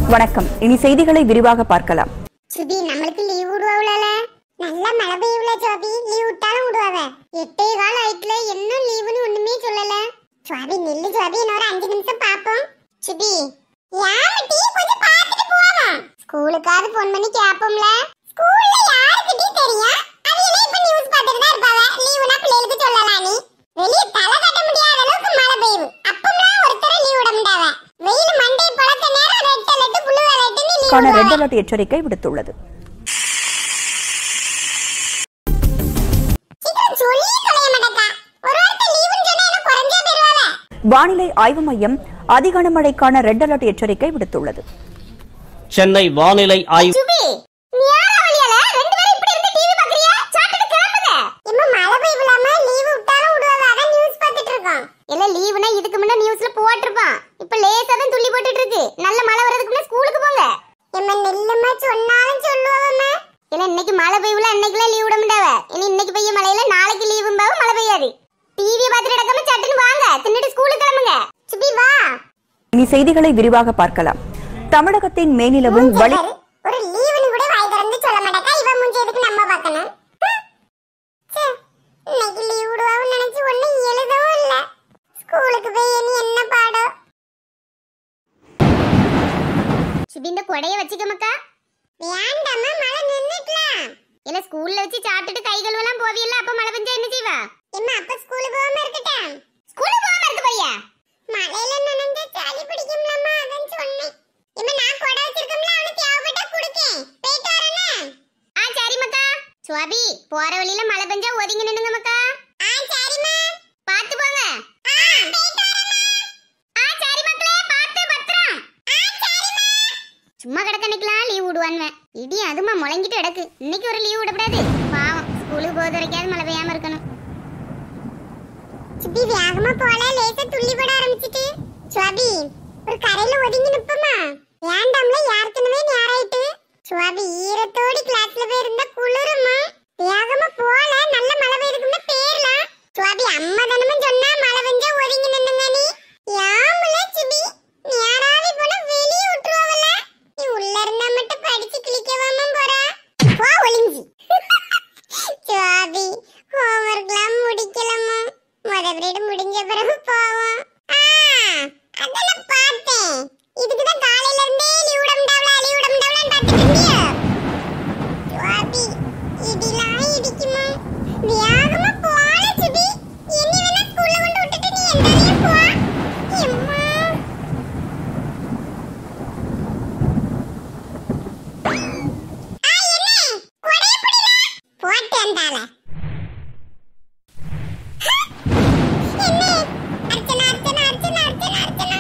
வணக்கம் இனி செய்திகளை விரிவாக பார்க்கலாம் சுபி நம்மளுக்கு லீவ் விடுவாவுல நல்ல மழை பெய்யுல ஜோபி லீவ் விட்டாலும் விடுவாவ எட்டே கால ஆயிட்டுல என்ன லீவுன்னு ஒண்ணுமே சொல்லல சுவாபி நெல்லு சுவாபி இன்னொரு அஞ்சு நிமிஷம் பாப்போம் சுபி யாமட்டி கொஞ்சம் பார்த்துட்டு போவோம் ஸ்கூலுக்காவது ஃபோன் பண்ணி கேப்போம்ல ஸ்கூல்ல யாருக்கிட்டயும் தெரியும் அவியலே இப்ப நியூஸ் பார்த்துட்டு தான் இருப்பாவ லீவுனா பிள்ளைகளுக்கு சொல்லலாம் நீ வெளிய தலை கட்ட முடியாத அளவுக்கு மழை பெய்யுது அப்பம்லாம் ஒருத்தர லீவ் விட முடியாவ வெயில் மண்டை பழத்த நேரம் ரெட் அலர்ட் புளு அலர்ட்னு கான லீவ் ரெட் அலர்ட் எச்சரிக்கை விடுத்துள்ளது சீக்கிரம் சொல்லி தொலைய மாட்டேக்கா ஒரு வாரத்தை லீவுன்னு சொன்னா என்ன குறைஞ்சே போயிருவாவ வானிலை ஆய்வு மையம் அதி கனமழைக்கான ரெட் அலர்ட் எச்சரிக்கை விடுத்துள்ளது சென்னை வானிலை ஆய்வு சுபி நீ யாரா வழியால ரெண்டு பேரும் இப்படி இருந்து டிவி பாக்குறியா சாப்பிட்டு கிளம்புங்க இம்மா மழை பெய்யலாம லீவு விட்டாலும் விடுவாவ அதான் நியூஸ் பார்த்துட்டு இருக்கோம் இல்ல லீவுனா இதுக்கு முன்ன நியூஸ்ல போட்டிருப்பான் இப்ப லேசா தான் துள்ளி போட்டுட்டு இருக்கு நல்ல மழை வரதுக்கு முன்ன ஸ்கூலுக்கு போங்க எம்மா நெல்லம்மா சொன்னாலும் சொல்லுவாவம்மா இல்ல இன்னைக்கு மழை பெய்யல அன்னைக்குலாம் லீவ் விட முடியாவ இனி இன்னைக்கு பெய்ய மழையில நாளைக்கு லீவும்பாவ மழை பெய்யாது டிவி பார்த்துட்டு நடக்காம சட்டுன்னு வாங்க தின்னுட்டு ஸ்கூலுக்கு கிளம்புங்க சுபி வா இனி செய்திகளை விரிவாக பார்க்கலாம் தமிழகத்தின் மேனிலவும் வளி ஒரு லீவுன்னு கூட வாய் திறந்து சொல்ல மாட்டாக்கா இவன் மூஞ்சி எதுக்கு நம்ம பார்க்கணும் ஹம். ச்சே, இன்னைக்கு லீவ் விடுவாவும் நினைச்சு ஒண்ணும் எழுதவும் இல்ல ஸ்கூலுக்கு போய் இனி என்ன பாடம் சுபி இந்த கொடைய வச்சுக்க மக்கா வேண்டாமா மழை நின்னுக்கலாம் இல்ல ஸ்கூல்ல வச்சு சாப்பிட்டுட்டு கை கழுவலாம் போவியல்ல அப்ப மழை பெஞ்சா என்ன செய்வா எம்மா அப்ப ஸ்கூலுக்கு போகாம இருக்கட்டும் ஸ்கூலுக்கு போகாம இருக்க போறியா மழையில நனைஞ்சா சளி பிடிக்கும்லம்மா அதான் சொன்னேன் இம்மா நான் கொடை வச்சிருக்கோம்ல அவனுக்கு தேவைப்பட்டா குடுக்கேன் போயிட்டு வரேனே ஆ சரி மக்கா சுவாபி போற வழியில மழை பெஞ்சா ஒதுங்கி நின்னுங்க மக்கா ஆ சரிம்மா பாத்து போங்க ஆ போயிட்டு வரேம்மா ஆ சரி மக்களே பாத்து பத்திரம் ஆ சரிம்மா சும்மா கிடக்க நிக்கலாம் லீவ் விடுவான்வேன் இடி அதுமா முழங்கிட்டு கிடக்கு இன்னைக்கு ஒரு லீவ் விடக்கூடாது பாவம் ஸ்கூலுக்கு போகிறது வரைக்காவது மழை பெய்யாம இருக்கணும் சுபி வேகமா போல லேசா துள்ளி போட ஆரம்பிச்சிட்டு சுவாபி ஒரு கரையில ஒதுங்கி நிப்பமா வேண்டாம்ல யாருக்குனவே நேராயிட்டு சுவாபி ஈரத்தோடி கிளாஸ்ல போய் இருந்தா குளிருமா வேகமா போல நல்ல மழை பெய்யுதுக்குன்னு பேர்லாம் சுவாபி அம்மா தானமும் சொன்னா மழை பெஞ்சா ஒதுங்கி நின்னுங்க நீ யாமல சுபி நேராவி போல வெளிய விட்டுருவாவல நீ உள்ள இருந்தா மட்டும் படிச்சு கிளிக்கவாம போறா போ ஒளிஞ்சி சுவாபி ஹோம்ஒர்க்லாம் முடிக்கலாமா முத பீரியட் முடிஞ்ச பிறகு போவோம் ஆ அத நான் பார்த்தேன் இதுக்கு தான் காலையில இருந்தே லீவ் விட முடியாவல லீவ் விட முடியாவலன்னு பார்த்துட்டு இருந்தியா சுவாபி இதெல்லாம் இடிக்குமா வேகமா போல சுபி என்னி வேணா ஸ்கூல்ல கொண்டு விட்டுட்டு நீ எந்தாலே போ எம்மா ஆ என்ன கொடைய பிடில போட்டு வந்தால என்ன அர்ச்சனா அர்ச்சனா அர்ச்சனா அர்ச்சனா அர்ச்சனா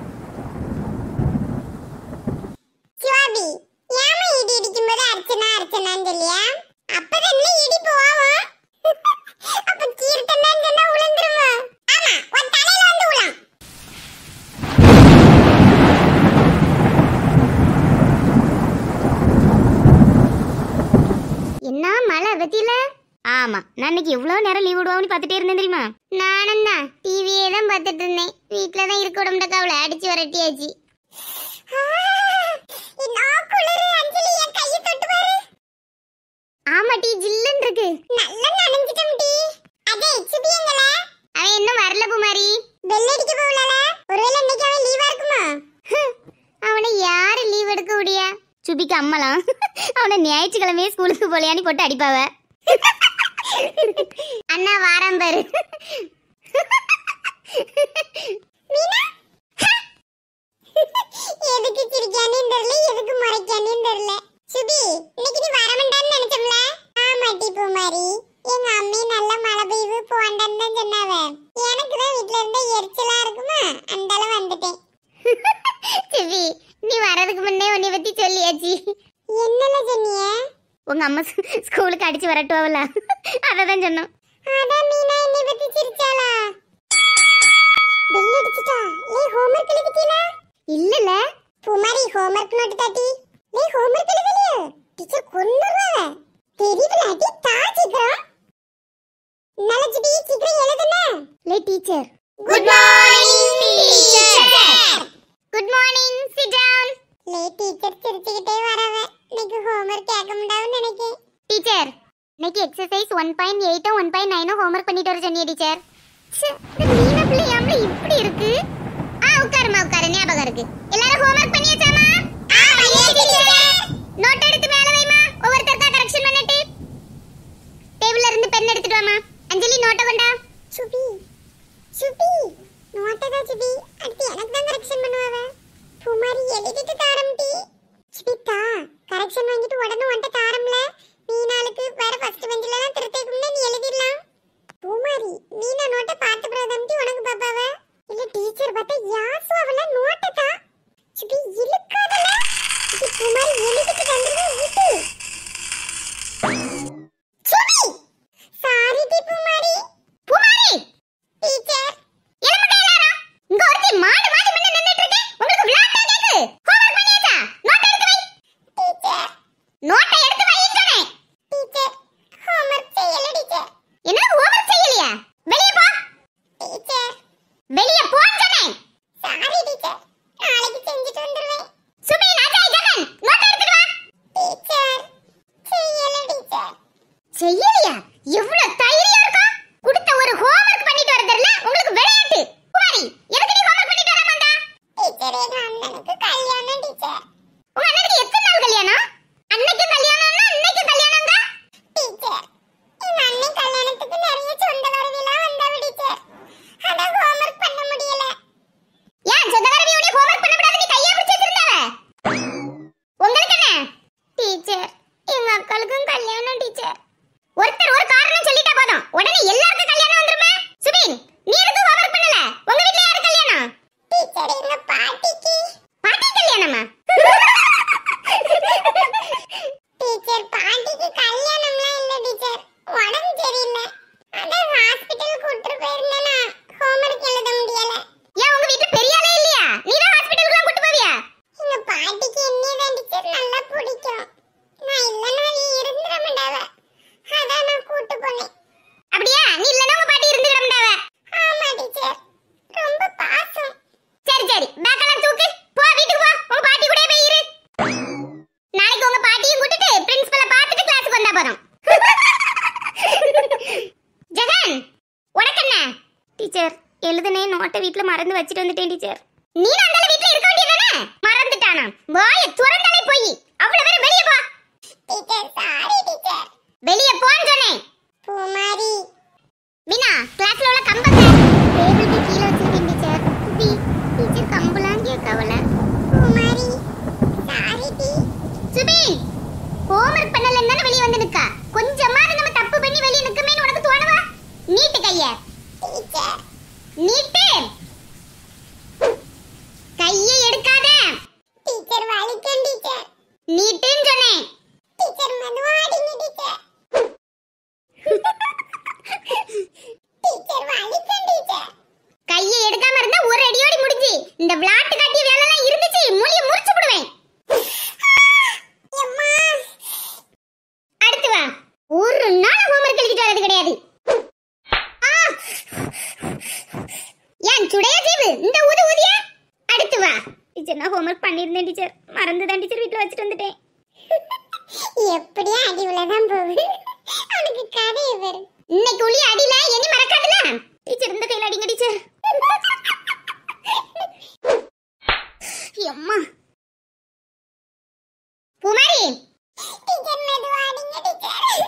சிவாபி ஏமா இடி இடிக்கும்போது அர்ச்சனா அர்ச்சனான்னு சொல்லியா அப்பதான் இடி போவோம் அப்ப கீர்த்தனான்னு சொன்னா உளுந்துருமா ஆமா உன் தலையில வந்து உலாம் என்ன மழை பத்தியில ஆமா நான் இன்னைக்கு எவ்வளவு நேரம் லீவ் விடுவான்னு பார்த்துட்டே இருந்தேன் தெரியுமா நானும் தான் டிவியே தான் பார்த்துட்டு இருந்தேன் வீட்ல தான் இருக்க உடம்புல அவளை அடிச்சு வரட்டியாச்சு ஆமா டீ ஜில்லுன்னு இருக்கு நல்லா நனைஞ்சிட்டோம் டீ அதே சுபியங்கள அவன் இன்னும் வரல குமாரி பெல் அடிக்க போகலல ஒருவேளை இன்னைக்கு அவன் லீவா இருக்குமா அவனை யாரு லீவ் எடுக்க முடியா சுபிக்கு அம்மலாம் அவனை ஞாயிற்றுக்கிழமையே ஸ்கூலுக்கு போலையான்னு போட்டு அடிப்பாவ அண்ணா வாரம் பாரு மீனா எதுக்கு சிரிக்கானே தெரியல எதுக்கு முறைக்கானே தெரியல சுபி இன்னைக்கு நீ வரமாட்டான்னு நினைச்சோம்ல ஆமா டி பூமாரி எங்க அம்மி நல்ல மழை பெய்வு போண்டான்னு தான் சொன்னாவ எனக்கு தான் வீட்ல இருந்த எரிச்சலா இருக்குமா அந்தால வந்துட்டேன் சுபி நீ வரதுக்கு முன்னே உன்னை பத்தி சொல்லியாச்சு என்னல சொன்னிய உங்க அம்மா ஸ்- ஸ்கூலுக்கு அடிச்சு வரட்டுவாவல அதை தான் சொன்னோம் அதான் மீனா என்னை பத்தி சிரிச்சாளா பெல் அடிச்சிட்டா லே ஹோம்வொர்க் எழுதிட்டீங்களா இல்லல குமாரி ஹோம்வொர்க் நோட் தாட்டி லே ஹோம்வொர்க் எழுதலையா டீச்சர் கொன்னுருவா தெரியல அடி தா சீக்கிரம் நல்ல சிபி சீக்கிரம் எழுதுன லே teacher good morning teacher good morning sit down லே டீச்சர் இன்னைக்கு எக்ஸசைஸ் ஒன் பாயிண்ட் எயிட்டும் ஒன் பாயிண்ட் நைனும் ஹோம்ஒர்க் பண்ணிட்டு வர சொன்னிய டீச்சர் இந்த மீன பிள்ளையாம்ல இப்படி இருக்கு ஆ உட்காருமா உட்காரு ஞாபகம் இருக்கு எல்லாரும் ஹோம்ஒர்க் பண்ணியாச்சாமா ஆ பண்ணியாச்சு டீச்சர் நோட் எடுத்து மேல வைமா ஒவ்வொருத்தருக்கா கரெக்ஷன் பண்ணிட்டு டேபிள்ல இருந்து பென் எடுத்துட்டு வாமா அஞ்சலி நோட்டை கொண்டா சுபி சுபி நோட்டை தான் சுபி அடுத்து எனக்கு தான் கரெக்ஷன் பண்ணுவாவ பூமாரி எழுதிட்டு தாரம்டி சுபிதா கரெக்ஷன் வாங்கிட்டு உடனே உன்ட்ட தாரம்ல மீனாளுக்கு வேற ஃபர்ஸ்ட் பெஞ்சில தான் திருத்தேக்கும்னு நீ எழுதிடலாம் பூமாரி மீனா நோட்டை பார்த்து பிரதம்டி உனக்கு பாப்பாவ இல்ல டீச்சர் பார்த்தா யாசு அவள நோட்டை தான் சுபி இழுக்காதல இது பூமாரி எழுதிட்டு தந்துருவே விட்டு சுபி சாரி டி பூமாரி பூமாரி டீச்சர் எலும்பு கையிலாரா இங்க ஒருத்தி மாடு மாடு முன்ன நின்னுட்டு இருக்கு உங்களுக்கு விளையாட்டா கேக்கு ஹோம்வொர்க் பண்ணியாச்சா நோட் எடுத்து வை டீச்சர் நோட்டை எடுத்து வை சொன்னேன் டீச்சர் ஹோம்வொர்க் செய்யல டீச்சர் என்ன ஹோம்வொர்க் செய்யலையா வெளிய போ டீச்சர் வெளிய போ சொன்னேன் சாரி டீச்சர் நாளைக்கு செஞ்சுட்டு வந்துருவேன் சுபி நாஜாய் ஜகன் நோட் எடுத்துட்டு வா டீச்சர் செய்யல டீச்சர் செய்யலையா எவ்வளவு தைரியம் இருக்கா கொடுத்த ஒரு ஹோம்வொர்க் பண்ணிட்டு வரதுல உங்களுக்கு விளையாட்டு குமாரி எதுக்கு நீ ஹோம்வொர்க் பண்ணிட்டு வர மாட்டா டீச்சர் எங்க அண்ணனுக்கு கல்யாணம் டீச்சர் உங்க அண்ணனுக்கு எத்தனை நாள் கல்யாணம் அன்னைக்கு கல்யாணம்னா இன்னைக்கு கல்யாணம் தான் டீச்சர் எங்க அண்ணன் கல்யாணத்துக்கு நிறைய சொந்த வரவிலாம் வந்தவ டீச்சர் அத ஹோம்வொர்க் பண்ண முடியல ஏன் சொந்த வரவியோட ஹோம்வொர்க் பண்ண கூடாது நீ கையை பிடிச்சு வச்சிருந்தவ உங்களுக்கு என்ன டீச்சர் எங்க அக்காளுக்கும் கல்யாணம் டீச்சர் ஒருத்தர் ஒரு காரணம் சொல்லிட்டா போதும் உடனே எல்லாருக்கும் கல்யாணம் வந்துருமே சுபின் நீ எதுக்கு ஹோம்வொர்க் பண்ணல உங்க வீட்ல யாரு கல்யாணம் டீச்சர் எங்க பாட்டிக்கு பாட்டி கல்யாணமா டீச்சர் பாட்டிக்கு கல்யாணம்லாம் இல்ல டீச்சர் உடம்பு சரியில்லை அதான் ஹாஸ்பிடல் கூட்டிட்டு போயிருந்தேனா ஹோம்வொர்க் எழுத முடியல ஏன் உங்க வீட்ல பெரிய ஆளே இல்லையா நீ தான் ஹாஸ்பிடலுக்கு கூட்டி போவியா எங்க பாட்டிக்கு என்னதான் டீச்சர் நல்லா பிடிக்கும் நான் இல்லனா நீ இருந்துட மாட்டாவ அதான் நான் கூட்டு போனேன் அப்படியா நீ இல்லனா உங்க பாட்டி இருந்துட மாட்டாவ ஆமா டீச்சர் ரொம்ப பாசம் சரி சரி பேக்கெல்லாம் தூக்கு போ வீட்டுக்கு போ உங்க பாட்டி கூட போய் இரு நாளைக்கு உங்க பாட்டியும் கூட்டிட்டு பிரின்சிபலை பார்த்துட்டு கிளாஸுக்கு வந்தா போதும் ஜெகன் உனக்கு என்ன டீச்சர் எழுதுனே நோட்டை வீட்ல மறந்து வச்சிட்டு வந்துட்டேன் டீச்சர் நீ அந்த வீட்ல இருக்க வேண்டியதானே மறந்துட்டானா வாய துறந்தாலே போய் அவ்வளவு பேர் வெளிய போ டீச்சர் சாரி டீச்சர் வெளிய போன்னு சொன்னேன் பூமாரி மீனா கிளாஸ்ல உள்ள கம்பங்க டேபிளுக்கு கீழ வச்சிருக்கேன் டீச்சர் டி டீச்சர் கம்பலாம் கேட்கவல பூமாரி சாரி டி சுபின் ஹோம்வொர்க் பண்ணலன்னு தானே வெளிய வந்து நிக்கா கொஞ்சமாவது நம்ம தப்பு பண்ணி வெளிய நிக்கமேன்னு உனக்கு தோணவா நீட்டு கைய டீச்சர் நீட்டு கையை எடுக்காத டீச்சர் வலிக்கும் டீச்சர் நீட்டுன்னு சொன்னேன் டீச்சர் மெதுவா அடிங்க டீச்சர் டீச்சர் வலிக்கும் டீச்சர் கையை எடுக்காம இருந்தா ஒரு அடியோடி முடிஞ்சு இந்த விளாட்டு காட்டிய வேலை எல்லாம் இருந்துச்சு மூலிய முறிச்சு விடுவேன் அடுத்து வா ஒரு நாள் ஹோம்வொர்க் எழுதிட்டு வரது கிடையாது ஆ! ஏன் சுடைய ஜீவு இந்த ஊது ஊதியா அடுத்து வா டீச்சர் நான் ஹோம்வொர்க் பண்ணியிருந்தேன் டீச்சர் மறந்து தான் டீச்சர் வீட்டில் வச்சுட்டு வந்துட்டேன் எப்படியா அடி உள்ளதான் போகுது அவனுக்கு கதை வரும் இன்னைக்கு உள்ள அடியில இனி மறக்காதுல டீச்சர் இந்த கையில அடிங்க டீச்சர் அம்மா பூமாரி டீச்சர் மெதுவா அடிங்க டீச்சர்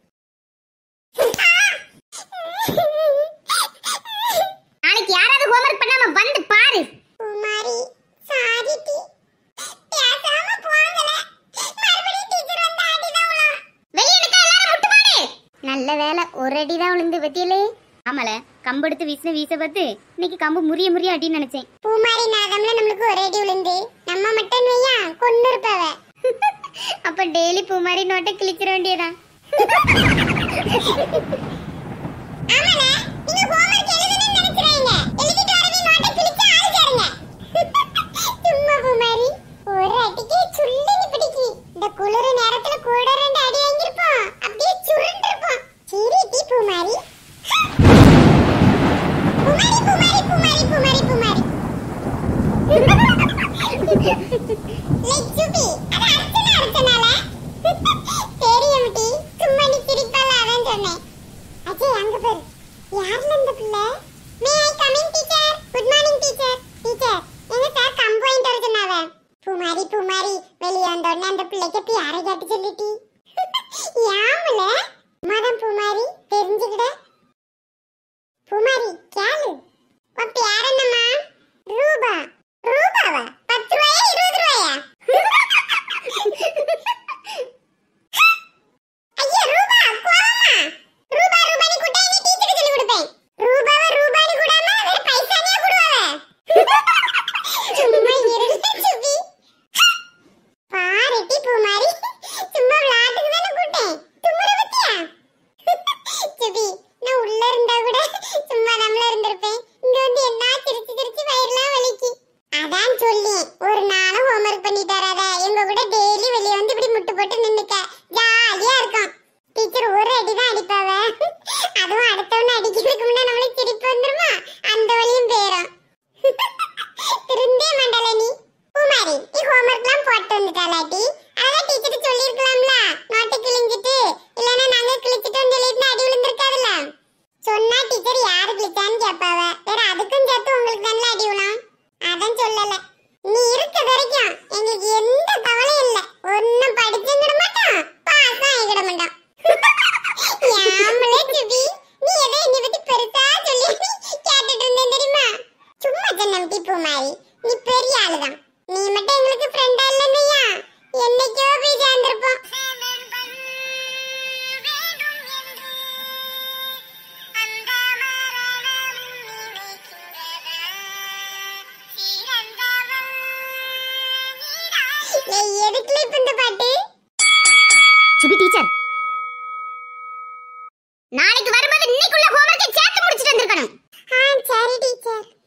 நாளைக்கு யாராவது ஹோம்வொர்க் பண்ணாம வந்து பாரு பூமாரி சாரி டி பேசாம போங்கல மறுபடியும் டீச்சர் வந்து அடிதான் விழும் வெளிய நிக்க எல்லாரும் முட்டு மாடு நல்ல வேலை ஒரு அடி தான் விழுந்து பத்தியலே ஆமால கம்பு எடுத்து வீசின வீச பார்த்து இன்னைக்கு கம்பு முறிய முறிய அடின்னு நினைச்சேன் பூமாரி நாதம்ல நம்மளுக்கு ஒரு அடி விழுந்து நம்ம மட்டும் வையா கொண்டு இருப்பவ அப்ப டெய்லி பூமாரி நோட்டை கிழிச்சிட வேண்டியதான் ஆமால நீங்க ஹோம்வொர்க் எழுதணும்னு நினைக்கிறீங்க எழுதிட்டு வரவே நோட்டை கிழிச்சு ஆள் சேருங்க சும்மா பூமாரி ஒரு அடிக்கு சுள்ளுன்னு பிடிக்கி இந்த குளிர நேரத்துல கூட ரெண்டு அடி வாங்கிருப்போம் அப்படியே சுருண்டு இருப்போம் சரி டி பூமாரி பூமாரி பூமாரி பூமாரி பூமாரி பூமாரி லெச்சுபி அது அர்ச்சனா அர்ச்சனால தெரியும் டி சும்மா நீ சிரிப்பால உண்மைதான் பூமாரி தெரிஞ்சுக்கிட பூமாரி கேளு உன் பேர் என்னம்மா ரூபா ரூபாவா பத்து ரூபாயா இருபது ரூபாயா ஐயா ரூபா கோவமா ரூபா ரூபானி கூட்டா நீ டீச்சருக்கு சொல்லி கொடுப்பேன் ரூபாவ ரூபானி கூடாம வேற பைசானியா கூடுவாவ சும்மா இருங்க சுபி பாருட்டி பூமாரி சும்மா விளையாட்டுக்கு தானே கூட்டேன் தும்முற பத்தியா சுபி நான் உள்ள இருந்தா கூட சும்மா நம்மள இருந்திருப்பேன் இங்க வந்து என்ன சிரிச்சு சிரிச்சு வயிறுலாம் வலிக்கு அதான் சொல்லி ஒரு நாளும் ஹோம்ஒர்க் பண்ணி தராத எங்க கூட டெய்லி வெளிய வந்து இப்படி முட்டு போட்டு நின்னுக்க ஜாலியா இருக்கும் டீச்சர் ஒரு அடி தான் அடிப்பாவ அதுவும் அடுத்தவன அடிக்கிறதுக்கு முன்ன நம்மளுக்கு சிரிப்பு வந்துருமா அந்த வழியும் போயிடும் திருந்தே மண்டல நீ பூமாரி நீ ஹோம்ஒர்க்லாம் போட்டு வந்துட்டாலாட்டி அதான் டீச்சர் சொல்லியிருக்கலாம்ல நோட்டு கிழிஞ்சிட்டு இல்லைன்னா நாங்க கிழிச்சிட்டு வந்து சொல்லிட்டு அடி விழுந்திருக்காதுல்ல சொன்னா டீச்சர் யாரு கிழிச்சான்னு கேட்பாவ வேற அதுக்கும் சேர்த்து உங்களுக்கு தானே அடி விழும் அதான் சொல்லல நீ இருக்க வரைக்கும் எங்களுக்கு எந்த கவலையும் இல்ல ஒன்னும் படிச்சுங்கிட மாட்டோம் பாஸ் ஆகிட மாட்டோம் யாமலே சுபி நீ எதை என்னை பத்தி பெருசா சொல்லி கேட்டுட்டு இருந்தேன் தெரியுமா சும்மா சொன்னம் டிப்பு மாதிரி நீ பெரிய ஆளுதான் நீ மட்டும் எங்களுக்கு ஃப்ரெண்டா இல்லையா என்னைக்கோ போய் சேர்ந்திருப்போம் ஏய், எதுக்குல இப்ப இந்த பாட்டு சுபி டீச்சர் நாளைக்கு வரும்போது இன்னைக்குள்ள ஹோம்வொர்க்கை சேர்த்து முடிச்சிட்டு வந்திருக்கணும் ஆ சரி டீச்சர்